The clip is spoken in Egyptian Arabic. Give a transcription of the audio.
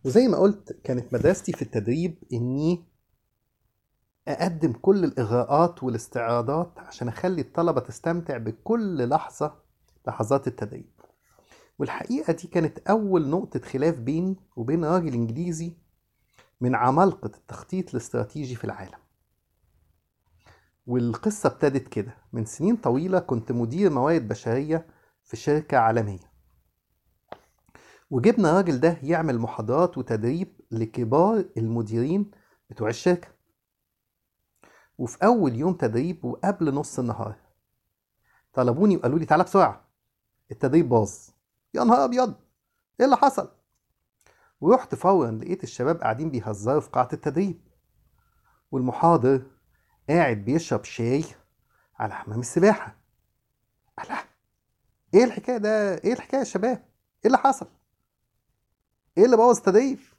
وزي ما قلت كانت مدرستي في التدريب إني أقدم كل الإغراءات والاستعراضات عشان أخلي الطلبة تستمتع بكل لحظة لحظات التدريب والحقيقة دي كانت أول نقطة خلاف بيني وبين راجل إنجليزي من عمالقة التخطيط الاستراتيجي في العالم والقصة ابتدت كده من سنين طويلة كنت مدير موارد بشرية في شركة عالمية وجبنا الراجل ده يعمل محاضرات وتدريب لكبار المديرين بتوع الشركة وفي أول يوم تدريب وقبل نص النهار طلبوني وقالوا لي تعالى بسرعة التدريب باظ يا نهار أبيض إيه اللي حصل؟ ورحت فورا لقيت الشباب قاعدين بيهزروا في قاعة التدريب والمحاضر قاعد بيشرب شاي على حمام السباحة ألا إيه الحكاية ده؟ إيه الحكاية يا شباب؟ إيه اللي حصل؟ إيه اللي بوظ التدريب؟